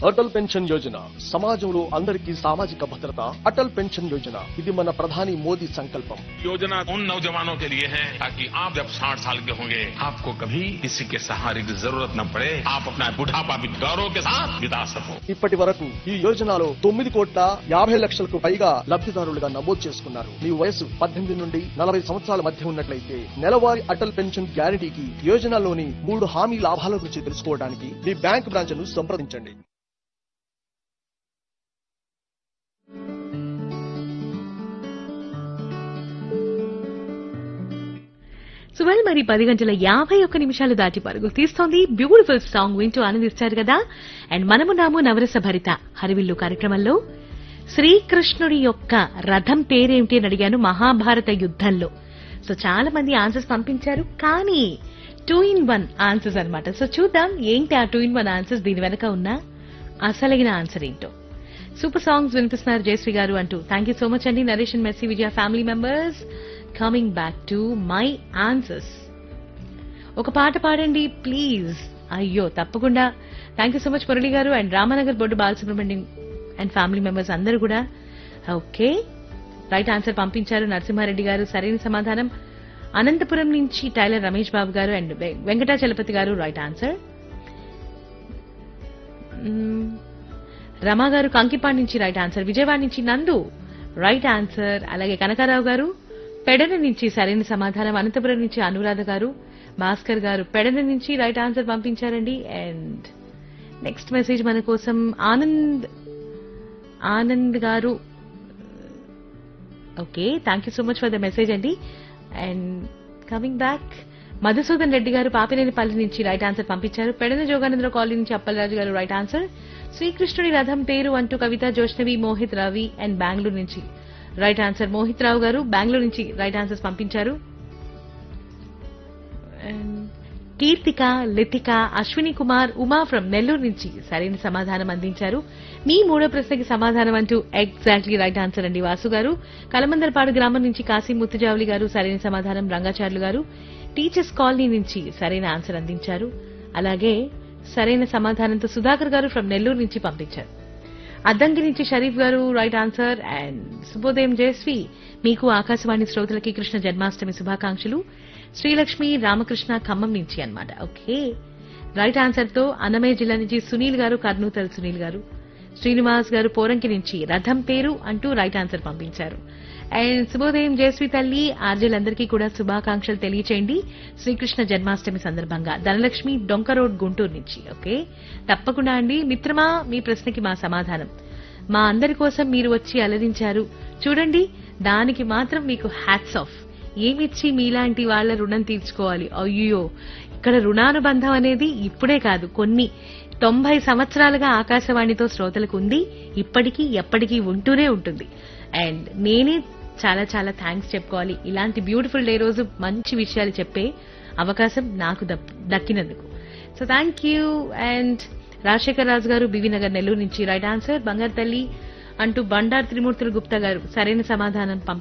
Atal pension Yojana సమాజంలో అందరికీ సామాజిక భద్రత అటల్ పెన్షన్ యోజన ఇది మన ప్రధాని మోదీ సంకల్పం योजना उन नौजवानों के लिए है ताकि आप जब 60 साल के होंगे आपको कभी किसी के सहारे की जरूरत न पड़े आप अपना बुढ़ापा भी गौरव के साथ बिता सको ఇప్పటి వరకు ఈ యోజనలో తొమ్మిది కోట్ల యాభై లక్షలకు పైగా లబ్ధిదారులుగా నమోదు చేసుకున్నారు మీ వయసు పద్దెనిమిది నుండి నలభై సంవత్సరాల మధ్య ఉన్నట్లయితే నెలవారీ అటల్ పెన్షన్ గ్యారంటీకి యోజనలోని మూడు హామీ లాభాల గురించి తెలుసుకోవడానికి మీ బ్యాంక్ బ్రాంచ్ ను సంప్రదించండి సువల్ మరి పది గంటల యాభై ఒక్క నిమిషాలు దాటి పరుగు తీస్తోంది బ్యూటిఫుల్ సాంగ్ వింటూ ఆనందిస్తారు కదా అండ్ మనము నాము నవరస భరిత హరివిల్లు కార్యక్రమంలో శ్రీకృష్ణుడి యొక్క రథం పేరేమిటి అని అడిగాను మహాభారత యుద్ధంలో సో చాలా మంది ఆన్సర్స్ పంపించారు కానీ టూ ఇన్ వన్ ఆన్సర్స్ అన్నమాట సో చూద్దాం ఏంటి ఆ టూ ఇన్ వన్ ఆన్సర్స్ దీని వెనక ఉన్న అసలైన ఆన్సర్ ఏంటో సూపర్ సాంగ్స్ వినిపిస్తున్నారు జయశ్రీ గారు అంటూ థ్యాంక్ యూ సో మచ్ అండి Naresh and Mercy Vijaya family members coming back to my answers ఒక పాట పాడండి ప్లీజ్ అయ్యో తప్పకుండా thank you so much Murali garu and Ramanagar Boddu Balasubrahmanyam and family members అందరూ కూడా ఓకే రైట్ ఆన్సర్ పంపించారు నరసింహారెడ్డి గారు సరైన సమాధానం అనంతపురం నుంచి టైలర్ రమేష్ బాబు గారు అండ్ వె- వెంకటాచలపతి గారు రైట్ ఆన్సర్ మ్మ్. రమా గారు కంకిపాడు నుంచి రైట్ ఆన్సర్ విజయవాడ నుంచి నందు రైట్ ఆన్సర్ అలాగే కనకారావు గారు పెడన నుంచి సరైన సమాధానం అనంతపురం నుంచి అనురాధ గారు భాస్కర్ గారు పెడన నుంచి రైట్ ఆన్సర్ పంపించారండి అండ్ నెక్స్ట్ మెసేజ్ మన కోసం Anand Anand garu okay thank you so much for the message అండి and coming back Madhusudan Reddy garu Papinenipalli నుంచి రైట్ ఆన్సర్ పంపించారు పెడన జోగానంద్ర కాలనీ నుంచి అప్పలరాజు గారు రైట్ ఆన్సర్ శ్రీకృష్ణుడి రథం పేరు అంటూ కవిత జోష్నవి మోహిత్ రవి అండ్ బెంగళూరు నుంచి రైట్ ఆన్సర్ మోహిత్ రావు గారు బెంగళూరు నుంచి రైట్ ఆన్సర్స్ పంపించారు And కీర్తిక లితిక అశ్విని కుమార్ ఉమా ఫ్రమ్ నెల్లూరు నుంచి సరైన సమాధానం అందించారు మీ మూడో ప్రశ్నకి సమాధానం అంటూ ఎగ్జాక్ట్లీ రైట్ ఆన్సర్ అండి వాసు గారు కలమందరపాడు గ్రామం నుంచి కాశీ ముత్తుజావులి గారు సరైన సమాధానం రంగాచార్యులు గారు టీచర్స్ కాలనీ నుంచి సరైన ఆన్సర్ అందించారు అలాగే సరైన సమాధానంతో సుధాకర్ గారు ఫ్రమ్ నెల్లూరు నుంచి పంపించారు అద్దంకి నుంచి షరీఫ్ గారు రైట్ ఆన్సర్ అండ్ శుభోదయం జయశ్రీ మీకు ఆకాశవాణి శ్రోతలకి కృష్ణ జన్మాష్టమి శుభాకాంక్షలు శ్రీలక్ష్మి రామకృష్ణ ఖమ్మం నుంచి అన్నమాట ఓకే రైట్ ఆన్సర్ తో అన్నమయ్య జిల్లా నుంచి సునీల్ గారు కర్నూతల్ సునీల్ గారు శ్రీనివాస్ గారు పోరంకి నుంచి రథం పేరు అంటూ రైట్ ఆన్సర్ పంపించారు అండ్ శుభోదయం జయశ్రీ తల్లి ఆర్జలందరికీ కూడా శుభాకాంక్షలు తెలియచేయండి శ్రీకృష్ణ జన్మాష్టమి సందర్భంగా ధనలక్ష్మి డొంక రోడ్ గుంటూరు నుంచి ఓకే తప్పకుండా అండి మిత్రమా మీ ప్రశ్నకి మా సమాధానం మా అందరి కోసం మీరు వచ్చి అలరించారు చూడండి దానికి మాత్రం మీకు హ్యాట్స్ ఆఫ్ ఏమిచ్చి మీలాంటి వాళ్ళ రుణం తీర్చుకోవాలి అయ్యో ఇక్కడ రుణానుబంధం అనేది ఇప్పుడే కాదు కొన్ని తొంభై సంవత్సరాలుగా ఆకాశవాణితో శ్రోతలకు ఉంది ఇప్పటికీ ఎప్పటికీ ఉంటూనే ఉంటుంది అండ్ నేనే చాలా చాలా థ్యాంక్స్ చెప్పుకోవాలి ఇలాంటి బ్యూటిఫుల్ డే రోజు మంచి విషయాలు చెప్పే అవకాశం నాకు దప్- దక్కినందుకు so thank you and Rajasekhar Raju garu BV Nagar Nellore నుంచి రైట్ ఆన్సర్ బంగారు తల్లి అంటూ బండారు త్రిమూర్తులు గుప్తా గారు సరైన సమాధానం పంపి